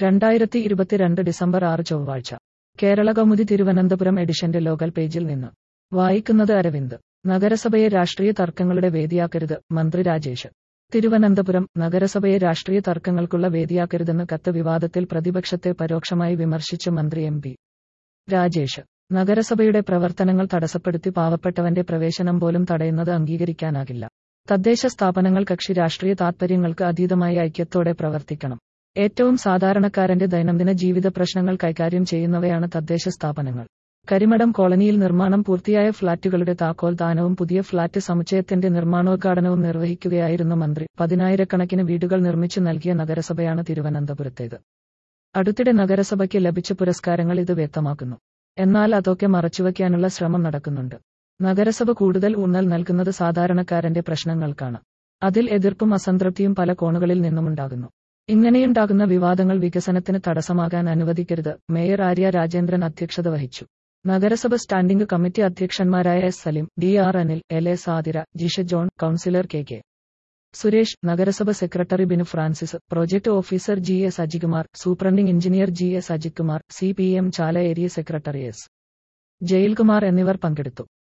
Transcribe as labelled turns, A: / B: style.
A: രണ്ടായിരത്തി ഇരുപത്തിരണ്ട് ഡിസംബർ ആറ് ചൊവ്വാഴ്ച കേരള കൗമുദി തിരുവനന്തപുരം എഡിഷന്റെ ലോക്കൽ പേജിൽ നിന്ന് വായിക്കുന്നത് അരവിന്ദ് നഗരസഭയെ രാഷ്ട്രീയ തർക്കങ്ങളുടെ വേദിയാക്കരുത് മന്ത്രി രാജേഷ് തിരുവനന്തപുരം നഗരസഭയെ രാഷ്ട്രീയ തർക്കങ്ങൾക്കുള്ള വേദിയാക്കരുതെന്ന് കത്ത് വിവാദത്തിൽ പ്രതിപക്ഷത്തെ പരോക്ഷമായി വിമർശിച്ച് മന്ത്രി എം പി രാജേഷ് നഗരസഭയുടെ പ്രവർത്തനങ്ങൾ തടസ്സപ്പെടുത്തി പാവപ്പെട്ടവന്റെ പ്രവേശനം പോലും തടയുന്നത് അംഗീകരിക്കാനാകില്ല തദ്ദേശ സ്ഥാപനങ്ങൾ കക്ഷി രാഷ്ട്രീയ താത്പര്യങ്ങൾക്ക് അതീതമായി ഐക്യത്തോടെ പ്രവർത്തിക്കണം ഏറ്റവും സാധാരണക്കാരന്റെ ദൈനംദിന ജീവിത പ്രശ്നങ്ങൾ കൈകാര്യം ചെയ്യുന്നവയാണ് തദ്ദേശ സ്ഥാപനങ്ങൾ കരിമടം കോളനിയിൽ നിർമ്മാണം പൂർത്തിയായ ഫ്ളാറ്റുകളുടെ താക്കോൽ ദാനവും പുതിയ ഫ്ളാറ്റ് സമുച്ചയത്തിന്റെ നിർമ്മാണോദ്ഘാടനവും നിർവഹിക്കുകയായിരുന്നു മന്ത്രി പതിനായിരക്കണക്കിന് വീടുകൾ നിർമ്മിച്ചു നൽകിയ നഗരസഭയാണ് തിരുവനന്തപുരത്തേത് അടുത്തിടെ നഗരസഭയ്ക്ക് ലഭിച്ച പുരസ്കാരങ്ങൾ ഇത് വ്യക്തമാക്കുന്നു എന്നാൽ അതൊക്കെ മറച്ചുവെക്കാനുള്ള ശ്രമം നടക്കുന്നുണ്ട് നഗരസഭ കൂടുതൽ ഊന്നൽ നൽകുന്നത് സാധാരണക്കാരന്റെ പ്രശ്നങ്ങൾക്കാണ് അതിൽ എതിർപ്പും അസംതൃപ്തിയും പല കോണുകളിൽ നിന്നുമുണ്ടാകുന്നു ഇങ്ങനെയുണ്ടാകുന്ന വിവാദങ്ങൾ വികസനത്തിന് തടസ്സമാകാൻ അനുവദിക്കരുത് മേയർ ആര്യ രാജേന്ദ്രൻ അധ്യക്ഷത വഹിച്ചു നഗരസഭ സ്റ്റാൻഡിംഗ് കമ്മിറ്റി അധ്യക്ഷന്മാരായ S Salim D R Anil L A Sadira Jisha John councillor K K Suresh നഗരസഭ secretary Binu Francis project officer G S Ajikumar superintending engineer G S Ajith Kumar C P M Chala area secretary S Jayilkumar എന്നിവർ പങ്കെടുത്തു